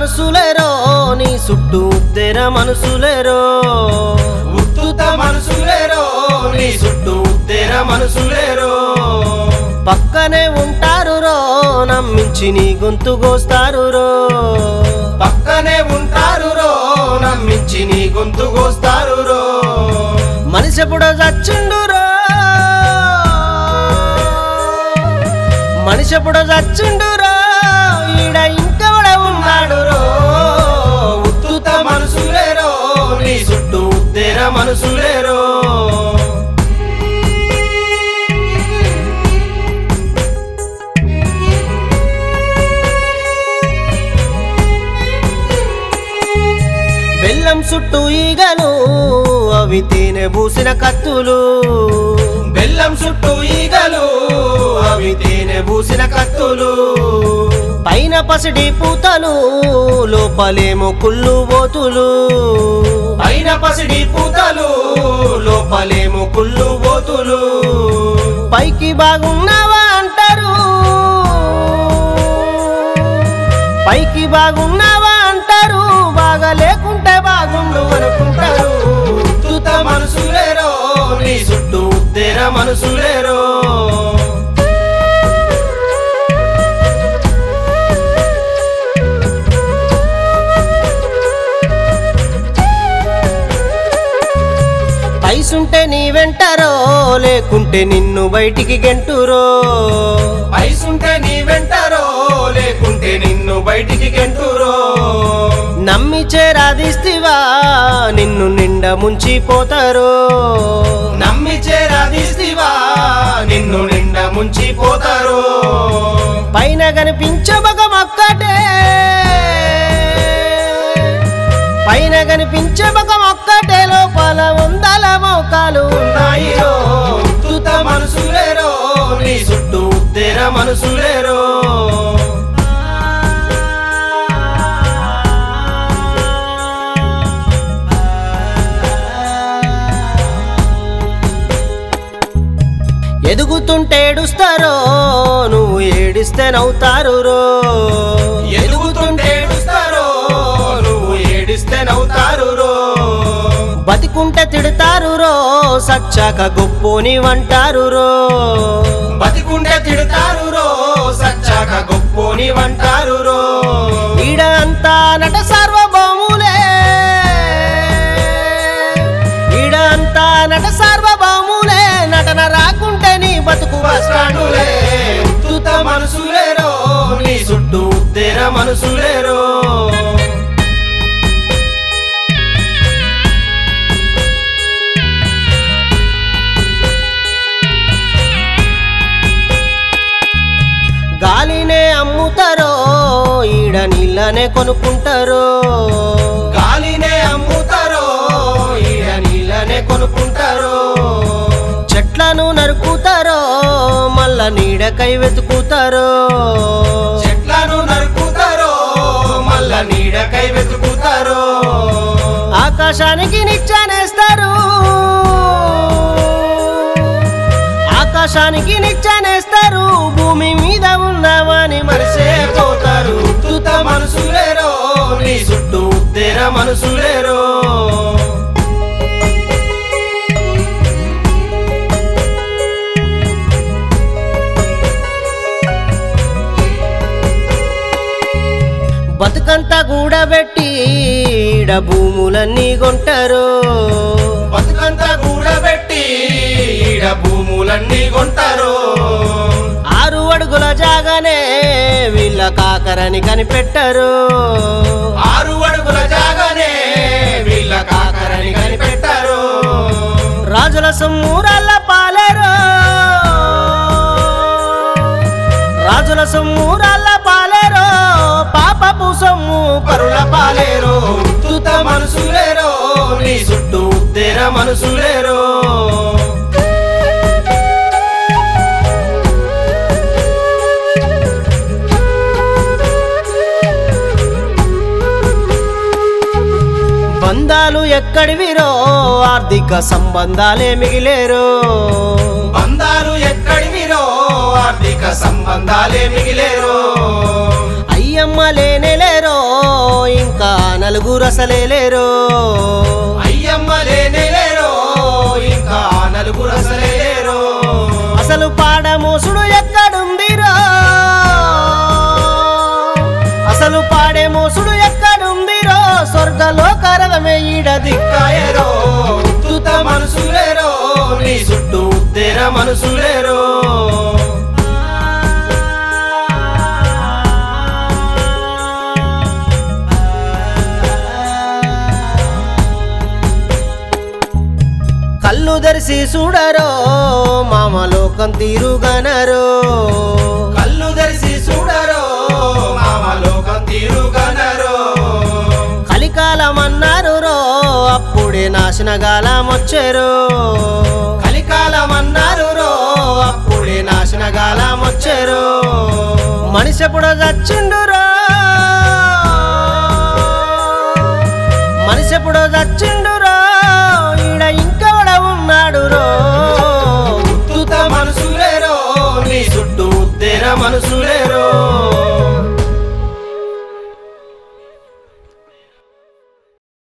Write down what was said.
మనసులేరో నీ చుట్టూ ఉద్దెర మనసులేరో ఉత్తుత మనసులేరో నీ చుట్టూ ఉత్తేర మనసులేరో పక్కనే ఉంటారు రో నమ్మించి నీ గొంతు కోస్తారు రో పక్కనే ఉంటారు రో నమ్మించి నీ గొంతు కోస్తారు రో మనిషి ఎప్పుడో చచ్చిండు రో మనిషి ఎప్పుడో చచ్చిండు రో ఈడ ఇంకెవడ ఉన్నాడు రో ఉత్తుత మనసులేరో నీ చుట్టూ ఉత్తేర మనసులేరో బెల్లం చుట్టూ ఈగలు అవి తేనె పూసిన కత్తులు బెల్లం చుట్టూ ఈగలు అవి తేనె పూసిన కత్తులు పైన పసిడి పూతలు లోపలేమో కుళ్ళు బోతులు పైన పసిడి పూతలు లోపలేమో కుళ్ళు బోతులు పైకి బాగున్నావా అంటారు పైకి బాగున్నావా అంటారు బాగా లేకుంటే బాగుండు అనుకుంటారు ఉత్తుత మనసులేరో నీ చుట్టూ ఉత్తేర మనసులేరో పైసుంటే నీ వెంటారో లేకుంటే నిన్ను బయటికి గెంటురో పైసుంటే నీ వెంటారో లేకుంటే నిన్ను బయటికి గెంటురో నమ్మి చేరాదిస్తివా నిన్ను నిండా ముంచిపోతారు నమ్మి చేరాదిస్తివా నిన్ను నిండా ముంచిపోతారు పైన కనిపించే మగం ఒక్కటే పైన కనిపించే మగం ఒక్కటే లోపల వందల మోకాలు ఉన్నాయిరో ఉత్తుత మనసులేరో నీ చుట్టూ ఉత్తేర మనసులేరో ఎదుగుతుంటే ఏడుస్తారో నువ్వు ఏడిస్తే నవ్వుతారు రో ఎదుగుతుంటే ఏడుస్తారో నువ్వు ఏడిస్తే నవ్వుతారు రో బతికుంటే తిడతారు రో సచ్చాక గొప్పోని వంటారు రో బతికుంటే తిడతారు రో సచ్చాక గొప్పోని వంటారు రో ఈడ అంతా నట సార్వభౌములే ఈడ అంతా నట సార్వభౌములే నటన రాకుంటే నీ బతుకు బస్టాండులే ఉత్తుత మనసులేరో నీ చుట్టూ ఉత్తేర మనసులేరో గాలినే అమ్ముతారో ఈడ నీళ్ళనే కొనుక్కుంటారో గాలినే అమ్ముతారో ఈడ నీళ్ళనే కొనుక్కుంటారో చెట్లను నరుకుతారో మళ్ళా నీడకై వెతుకుతారో చెట్లను నరుకుతారో మళ్ళా నీడకై వెతుకుతారో ఆకాశానికి నిచ్చానేస్తారు ఆకాశానికి నిచ్చానేస్తారు భూమి మీద ఉన్నామని మరిసే పోతారు ఉత్తుత మనసులేరో నీ చుట్టూ ఉత్తేర మనసులేరో బతుకంతా కూడబెట్టి ఈడ భూములన్నీ కొంటారు బతుకంతా కూడబెట్టి ఈడ భూములన్నీ కొంటారు ఆరు అడుగుల జాగానే వీళ్ళ కాకరని కనిపెట్టరు ఆరు అడుగుల జాగానే వీళ్ళ కాకరని కనిపెట్టారు రాజుల సొమ్మురాళ్ళ పాలేరు రాజుల సొమ్మురాళ్ళ పాలేరు పాపపు సొమ్ము పరుల పాలేరో ఉత్తుత మనసులేరో నీ చుట్టూ ఉత్తేర మనసులేరో బంధాలు ఎక్కడివిరో ఆర్థిక సంబంధాలే మిగిలేరు బంధాలు ఎక్కడివిరో ఆర్థిక సంబంధాలే మిగిలేరో అయ్యమ్మ లేనే లేరో నలుగురు అసలే లేరు అయ్యమ్మ లేనే లేరో ఇంకా నలుగురు అసలే లేరో అసలు పాడమోసుడు ఎక్కడుందిరో అసలు పాడే మోసుడు ఎక్కడుందిరో స్వర్గలోక రథమే ఈడది కాయరో ఉత్తుత మనసులేరో నీ చుట్టూ ఉత్తేర మనసులేరో కళ్ళు తెరిసి చూడరో మామలోకం తీరుగనరో కళ్ళు తెరిసి చూడరో మామలోకం తీరుగనరో కలికాలం అన్నారు రో అప్పుడే నాశనగాలం వచ్చారు కలికాలం అన్నారు రో అప్పుడే నాశనగాలం వచ్చారు మనిషి ఎప్పుడో చచ్చిండురో మనిషి ఎప్పుడో చచ్చిండు